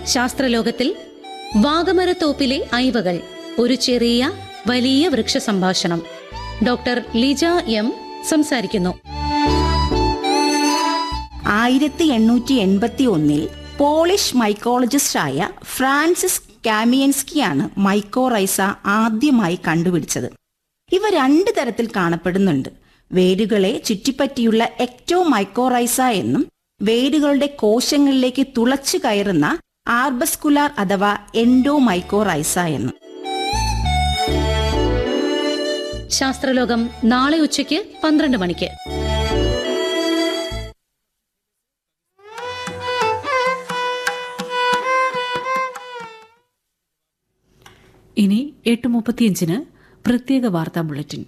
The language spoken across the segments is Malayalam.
ശാസ്ത്രലോകത്തിൽ വാഗമരത്തോപ്പിലെ ഐവകൾ ഒരു ചെറിയ വലിയ വൃക്ഷ സംഭാഷണം ഡോക്ടർ ലിജ എം സംസാരിക്കുന്നു ആയിരത്തി എണ്ണൂറ്റി എൺപത്തി ഒന്നിൽ പോളിഷ് മൈക്കോളജിസ്റ്റായ ഫ്രാൻസിസ് കാമിയൻസ്കിയാണ് മൈക്കോറൈസ ആദ്യമായി കണ്ടുപിടിച്ചത് ഇവ രണ്ട് തരത്തിൽ കാണപ്പെടുന്നുണ്ട് വേരുകളെ ചുറ്റിപ്പറ്റിയുള്ള എക്ടോ മൈക്കോറൈസ എന്നും വേരുകളുടെ കോശങ്ങളിലേക്ക് തുളച്ചു കയറുന്ന ആർബസ്കുലാർ അഥവാ എൻഡോ മൈക്കോറൈസ എന്നും ശാസ്ത്രലോകം നാളെ ഉച്ചയ്ക്ക് പന്ത്രണ്ട് മണിക്ക് ഇനി എട്ട് മുപ്പത്തിയഞ്ചിന് പ്രത്യേക വാർത്താ ബുള്ളറ്റിൻ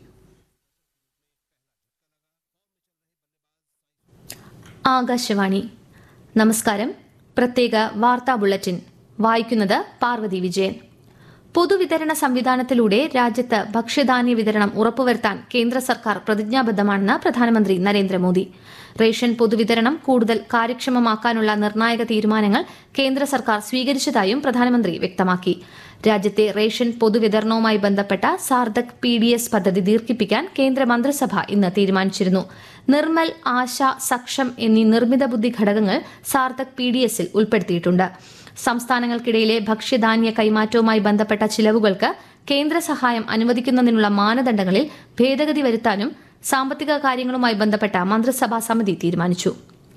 ആകാശവാണി നമസ്കാരം പ്രത്യേക വാർത്താ ബുള്ളറ്റിൻ വായിക്കുന്നത് പാർവതി വിജയൻ പൊതുവിതരണ സംവിധാനത്തിലൂടെ രാജ്യത്ത് ഭക്ഷ്യധാന്യ വിതരണം ഉറപ്പുവരുത്താൻ കേന്ദ്ര സർക്കാർ പ്രതിജ്ഞാബദ്ധമാണെന്ന് പ്രധാനമന്ത്രി നരേന്ദ്രമോദി റേഷൻ പൊതുവിതരണം കൂടുതൽ കാര്യക്ഷമമാക്കാനുള്ള നിർണായക തീരുമാനങ്ങൾ കേന്ദ്ര സർക്കാർ സ്വീകരിച്ചതായും പ്രധാനമന്ത്രി വ്യക്തമാക്കി രാജ്യത്തെ റേഷൻ പൊതുവിതരണവുമായി ബന്ധപ്പെട്ട സാർദക് പി ഡി എസ് പദ്ധതി ദീർഘിപ്പിക്കാൻ കേന്ദ്ര മന്ത്രിസഭ ഇന്ന് തീരുമാനിച്ചിരുന്നു നിർമ്മൽ ആശ സക്ഷം എന്നീ നിർമ്മിത ബുദ്ധി ഘടകങ്ങൾ സാർദക് പി ഡി എസിൽ ഉൾപ്പെടുത്തിയിട്ടുണ്ട് സംസ്ഥാനങ്ങൾക്കിടയിലെ ഭക്ഷ്യധാന്യ കൈമാറ്റവുമായി ബന്ധപ്പെട്ട ചിലവുകൾക്ക് കേന്ദ്ര സഹായം അനുവദിക്കുന്നതിനുള്ള മാനദണ്ഡങ്ങളിൽ ഭേദഗതി വരുത്താനും സാമ്പത്തിക കാര്യങ്ങളുമായി ബന്ധപ്പെട്ട മന്ത്രിസഭാ സമിതി തീരുമാനിച്ചു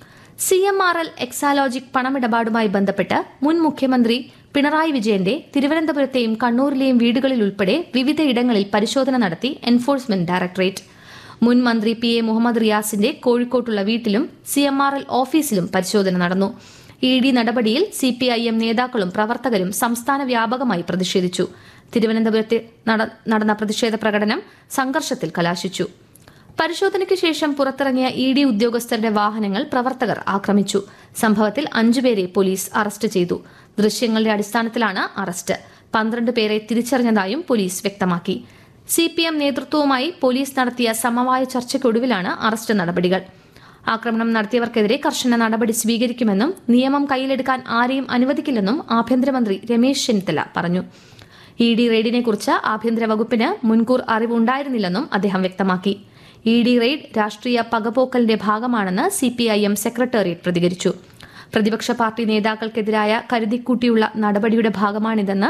C M R L Exalogic പണമിടപാടുമായി ബന്ധപ്പെട്ട് മുൻ മുഖ്യമന്ത്രി പിണറായി വിജയന്റെ തിരുവനന്തപുരത്തെയും കണ്ണൂരിലെയും വീടുകളിൽ ഉൾപ്പെടെ വിവിധയിടങ്ങളിൽ പരിശോധന നടത്തി എൻഫോഴ്സ്മെന്റ് ഡയറക്ടറേറ്റ് മുൻ മന്ത്രി പി എ മുഹമ്മദ് റിയാസിന്റെ കോഴിക്കോട്ടുള്ള വീട്ടിലും സി എം ആർ എൽ ഓഫീസിലും പരിശോധന നടന്നു ഇ ഡി നടപടിയിൽ സി പി ഐ എം നേതാക്കളും പ്രവർത്തകരും സംസ്ഥാന വ്യാപകമായി പ്രതിഷേധിച്ചു തിരുവനന്തപുരത്ത് നട- നടന്ന പ്രതിഷേധ പ്രകടനം സംഘർഷത്തിൽ കലാശിച്ചു പരിശോധനയ്ക്ക് ശേഷം പുറത്തിറങ്ങിയ ഇ ഡി ഉദ്യോഗസ്ഥരുടെ വാഹനങ്ങൾ പ്രവർത്തകർ ആക്രമിച്ചു സംഭവത്തിൽ അഞ്ചുപേരെ പോലീസ് അറസ്റ്റ് ചെയ്തു ദൃശ്യങ്ങളുടെ അടിസ്ഥാനത്തിലാണ് അറസ്റ്റ് പന്ത്രണ്ട് പേരെ തിരിച്ചറിഞ്ഞതായും പോലീസ് വ്യക്തമാക്കി സി പി എം നേതൃത്വവുമായി പോലീസ് നടത്തിയ സമവായ ചർച്ചയ്ക്കൊടുവിലാണ് അറസ്റ്റ് നടപടികൾ ആക്രമണം നടത്തിയവർക്കെതിരെ കർശന നടപടി സ്വീകരിക്കുമെന്നും നിയമം കയ്യിലെടുക്കാൻ ആരെയും അനുവദിക്കില്ലെന്നും ആഭ്യന്തരമന്ത്രി രമേശ് ചെന്നിത്തല പറഞ്ഞു ഇ ഡി റെയ്ഡിനെക്കുറിച്ച് ആഭ്യന്തര വകുപ്പിന് മുൻകൂർ അറിവുണ്ടായിരുന്നില്ലെന്നും അദ്ദേഹം വ്യക്തമാക്കി ഇ ഡി റെയ്ഡ് രാഷ്ട്രീയ പകപോക്കലിന്റെ ഭാഗമാണെന്ന് C P I M secretariat പ്രതികരിച്ചു പ്രതിപക്ഷ പാർട്ടി നേതാക്കൾക്കെതിരായ കരുതിക്കൂട്ടിയുള്ള നടപടിയുടെ ഭാഗമാണിതെന്ന്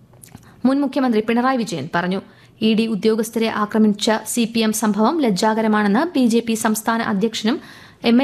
മുൻ മുഖ്യമന്ത്രി പിണറായി വിജയൻ പറഞ്ഞു ഇ ഡി ഉദ്യോഗസ്ഥരെ ആക്രമിച്ച സി പി എം സംഭവം ലജ്ജാകരമാണെന്ന് ബി ജെ പി സംസ്ഥാന അധ്യക്ഷനും